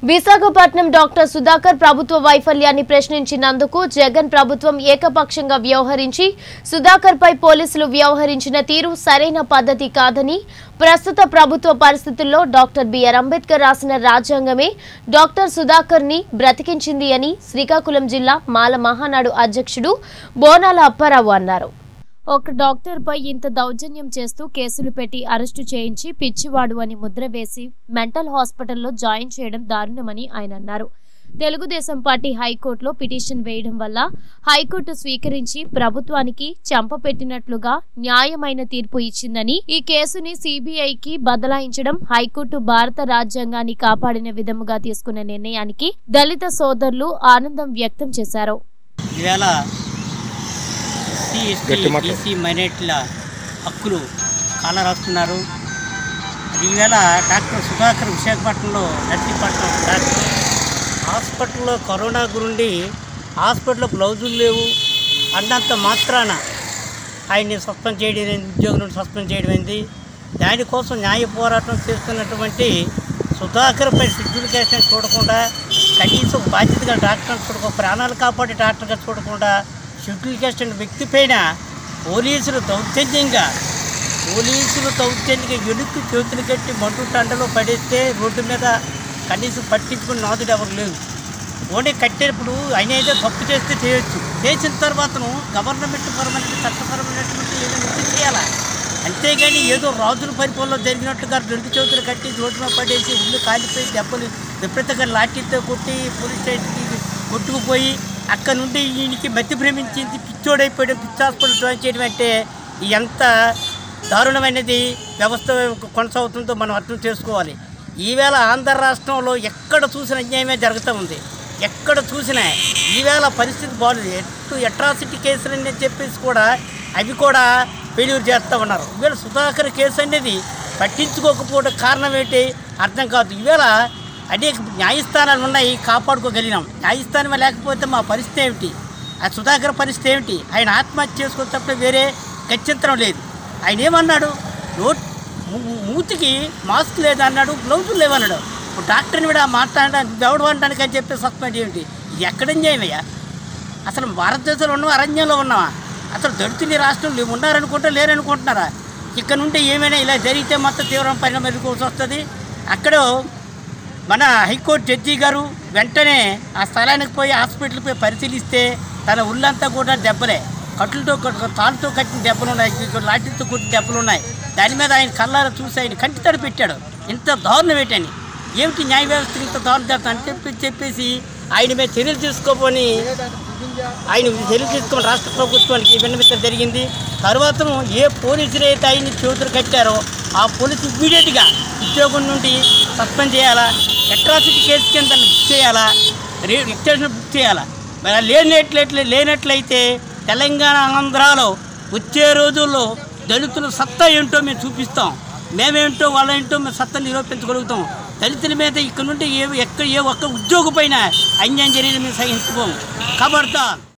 Visakhapatnam doctor Sudhakar ప్రభుత్వ వైఫల్యాన్ని ప్రశ్నించినందుకు జగన్ ప్రభుత్వం ఏకపక్షంగా వ్యవహరించి సుధాకర్ పై పోలీసులు వ్యవహరించిన తీరు సరైన పద్ధతి కాదని ప్రస్తుత ప్రభుత్వ పరిస్థితుల్లో డాక్టర్ బిఆర్ అంబేద్కర్ రాసిన రాజ్యాంగమే డాక్టర్ సుధాకర్ ని బ్రతికించింది అని శ్రీకాకుళం జిల్లా మాల మహానాడు అధ్యక్షుడు బోనాల అప్పారావు అన్నారు ఒక డాక్టర్ పై ఇంత దౌర్జన్యం చేస్తూ కేసులు పెట్టి అరెస్టు చేయించి పిచ్చివాడు అని ముద్ర వేసి మెంటల్ హాస్పిటల్లో జాయిన్ చేయడం దారుణమని ఆయన అన్నారు తెలుగుదేశం పార్టీ హైకోర్టులో పిటిషన్ వేయడం వల్ల హైకోర్టు స్వీకరించి ప్రభుత్వానికి చంపపెట్టినట్లుగా న్యాయమైన తీర్పు ఇచ్చిందని ఈ కేసుని సిబిఐకి బదలాయించడం హైకోర్టు భారత రాజ్యాంగాన్ని కాపాడిన విధముగా తీసుకున్న నిర్ణయానికి దళిత సోదరులు ఆనందం వ్యక్తం చేశారు ఈవేళ ఎస్సీ ఎస్టీ బీసీ మైనార్టీల హక్కులు కాలరాస్తున్నారు అది ఈవేళ డాక్టర్ సుధాకర్ విశాఖపట్నంలో నర్సీపట్నం డాక్టర్ హాస్పిటల్లో కరోనా గురుండి హాస్పిటల్లో గ్లౌజులు లేవు అన్నంత మాత్రాన ఆయన్ని సస్పెండ్ చేయడం ఏంది, ఉద్యోగం నుండి సస్పెండ్ చేయడం ఏంది దానికోసం న్యాయ పోరాటం చేస్తున్నటువంటి సుధాకర్పై షెడ్యూల్ కేసుని చూడకుండా కనీసం బాధ్యతగా డాక్టర్ చూడకుండా ప్రాణాలు కాపాడే డాక్టర్గా చూడకుండా షెడ్యూల్ కేసు వ్యక్తి పైన పోలీసులు దౌర్జన్యంగా పోలీసులు దౌర్జన్యంగా ఎలుక్కి చేతులు కట్టి మంటు టండలో పడేస్తే రోడ్డు మీద కనీసం పట్టించుకుని నాదుడు ఎవరు లేవు ఓన్లీ కట్టేటప్పుడు ఆయన ఏదో తప్పు చేస్తే చేయొచ్చు చేసిన తర్వాతను గవర్నమెంట్ పరమైన చట్టపరమైనటువంటి ఏదో వృత్తి చేయాలా అంతేగాని ఏదో రాజుల పరిపాలనలో జరిగినట్టుగా రెండు చేతులు కట్టి రోడ్డు మీద పడేసి ఇల్లు కాలిపోయి దెబ్బలు విపరీతంగా లాఠీతో కొట్టి పోలీస్ స్టేషన్కి కొట్టుకుపోయి అక్కడ నుండి ఈయనకి మతి భ్రమించింది పిచ్చోడైపోయడం పిచ్చి హాస్పిటల్ జాయిన్ చేయడం అంటే ఎంత దారుణమైనది వ్యవస్థ కొనసాగుతుందో మనం అర్థం చేసుకోవాలి ఈవేళ ఆంధ్ర రాష్ట్రంలో ఎక్కడ చూసిన అన్యాయమే జరుగుతూ ఉంది ఎక్కడ చూసినా ఈవేళ పరిస్థితి బాగాలేదు ఎటు అట్రాసిటీ కేసులని చెప్పేసి కూడా అవి కూడా ఫెయిల్యూర్ చేస్తూ ఉన్నారు ఈవేళ సుధాకర్ కేసు అనేది పట్టించుకోకపోవడం కారణం ఏంటి అర్థం కాదు ఈవేళ అనేక న్యాయస్థానాలు ఉన్నాయి కాపాడుకోగలిగినాం న్యాయస్థానం లేకపోతే మా పరిస్థితి ఏమిటి ఆ సుధాకర్ పరిస్థితి ఏమిటి ఆయన ఆత్మహత్య చేసుకుని తప్ప వేరే గత్యంతరం లేదు ఆయన ఏమన్నాడు నోట్ మూ- మూతికి మాస్క్ లేదన్నాడు గ్లౌజులు లేవన్నాడు ఇప్పుడు డాక్టర్ని కూడా మాట్లాడడానికి దేవుడు అనడానికి అని చెప్పి సస్పెండ్ ఏమిటి ఇది ఎక్కడ చేయమయ్యా అసలు భారతదేశంలో ఉన్నావా అరణ్యంలో ఉన్నావా అసలు దళితులు ఈ రాష్ట్రంలో ఉన్నారనుకుంటా లేరనుకుంటున్నారా ఇక్కడ నుండి ఏమైనా ఇలా జరిగితే మొత్తం తీవ్ర పరిణామం ఎదుర్కోవాల్సి వస్తుంది అక్కడ మన హైకోర్టు జడ్జి గారు వెంటనే ఆ స్థలానికి పోయి హాస్పిటల్కి పోయి పరిశీలిస్తే తన ఒళ్ళంతా కూడా దెబ్బలే కట్లతో కట్- తాళ్ళతో కట్టిన దెబ్బలు ఉన్నాయి ఇక్కడ లాఠీతో కొట్టిన దెబ్బలు ఉన్నాయి దాని మీద ఆయన కళ్ళారా చూసి ఆయన కంటి తడి పెట్టాడు ఇంత దారుణం ఏంటని ఏమిటి న్యాయ వ్యవస్థ ఇంత దారుణం చేస్తా అని చెప్పి చెప్పేసి ఆయన మీద చర్యలు తీసుకోమని ఆయన చర్యలు తీసుకొని రాష్ట్ర ప్రభుత్వానికి విన్నవించడం జరిగింది తర్వాత ఏ పోలీసులు అయితే ఆయన్ని చేతులు కట్టారో ఆ పోలీసు ఇమీడియట్గా ఉద్యోగం నుండి సస్పెండ్ చేయాలా అట్రాసిటీ కేసు కింద బుక్ చేయాలా రే ఎక్స్టెన్షన్ బుక్ చేయాలా మరి అలా లేనట్లయితే లేనట్లయితే తెలంగాణ ఆంధ్రాలో వచ్చే రోజుల్లో దళితుల సత్తా ఏంటో మేము చూపిస్తాం మేమేంటో వాళ్ళేంటో మేము సత్తా నిరూపించగలుగుతాం దళితుల మీద ఇక్కడ నుండి ఏ ఎక్కడ ఏ ఒక్క ఉద్యోగం పైన అన్యాయం జరిగిన మేము సహించుకోము కబర్దా